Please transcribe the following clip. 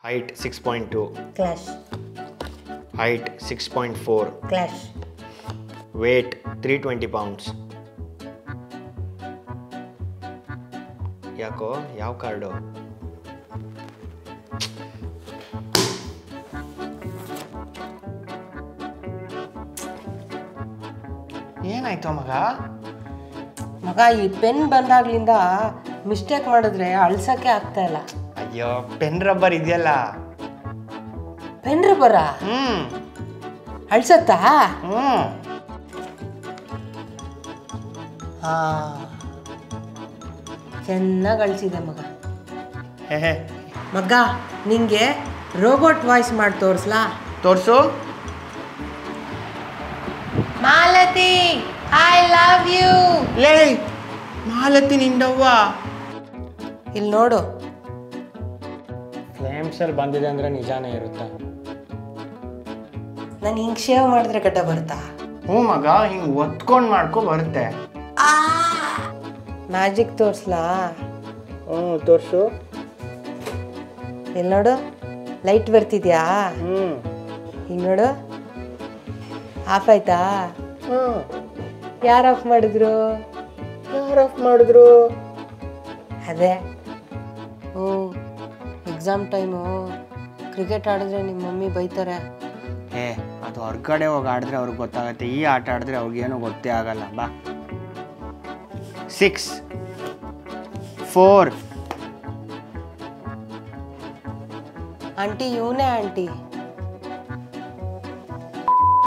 height six point two ಕ್ಲಾಶ್ height six point four ಕ್ಲಾಶ್ weight three twenty pounds ಯಾಕೋ ಯಾವ ಕಾರ್ಡು ಏನಾಯ್ತು ಮಗ ಮಗ ಈ ಪೆನ್ ಬಂದಾಗ್ಲಿಂದ ಮಿಸ್ಟೇಕ್ ಮಾಡಿದ್ರೆ ಅಳ್ಸಕ್ಕೆ ಆಗ್ತಾ ಇಲ್ಲ ಅಯ್ಯೋ ಪೆನ್ ರಬ್ಬರ್ ಇದೆಯಲ್ಲ ಪೆನ್ ರಬ್ಬರ ಹ್ಮ್ ಅಳ್ಸತ್ತಾ ಹ್ಮ್ ಹಾ ಚೆನ್ನಾಗಿ ಅಳ್ಸಿದೆ ಮಗ ಹೇ ಹೇ ಮಗ ನಿಂಗೆ ರೋಬೋಟ್ ವಾಯ್ಸ್ ಮಾಡಿ ತೋರಿಸ್ಲಾ ತೋರ್ಸು ಮಾಲತಿ ಐ ಲವ್ ಯು ಲೇ ಮಾಲತಿ ನಿಂಡವ್ವ ಇಲ್ಲಿ ನೋಡು ಫ್ಲೇಮ್ಸಲ್ಲಿ ಬಂದಿದೆ ಅಂದರೆ ನಿಜಾನೇ ಇರುತ್ತಾ ನಾನು ಹಿಂಗೆ ಶೇವ್ ಮಾಡಿದ್ರೆ ಗಡ್ಡ ಬರ್ತಾ ಹ್ಞೂ ಮಗ ಹಿಂಗೆ ಒತ್ಕೊಂಡು ಮಾಡ್ಕೊ ಬರುತ್ತೆ ಮ್ಯಾಜಿಕ್ ತೋರಿಸ್ಲಾ ಹ್ಞೂ ತೋರಿಸು ಇಲ್ಲಿ ನೋಡು ಲೈಟ್ ಬರ್ತಿದ್ಯಾ ಹ್ಞೂ ಈಗ ನೋಡು ಆಫ್ ಆಯ್ತಾ ಹ್ಞೂ ಯಾರು ಆಫ್ ಮಾಡಿದ್ರು ಯಾರು ಆಫ್ ಮಾಡಿದ್ರು ಅದೇ ಹ್ಞೂ ಎಕ್ಸಾಮ್ ಟೈಮು ಕ್ರಿಕೆಟ್ ಆಡಿದ್ರೆ ನಿಮ್ಮ ಮಮ್ಮಿ ಬೈತಾರೆ ಏ ಅದು ಹೊರ್ಗಡೆ ಹೋಗಿ ಆಡಿದ್ರೆ ಅವ್ರಿಗೆ ಗೊತ್ತಾಗತ್ತೆ ಈ ಆಟ ಆಡಿದ್ರೆ ಅವ್ರಿಗೇನು ಗೊತ್ತೇ ಆಗಲ್ಲ ಬಾ ಸಿಕ್ಸ್ ಫೋರ್ ಆಂಟಿ ಇವನೇ ಆಂಟಿ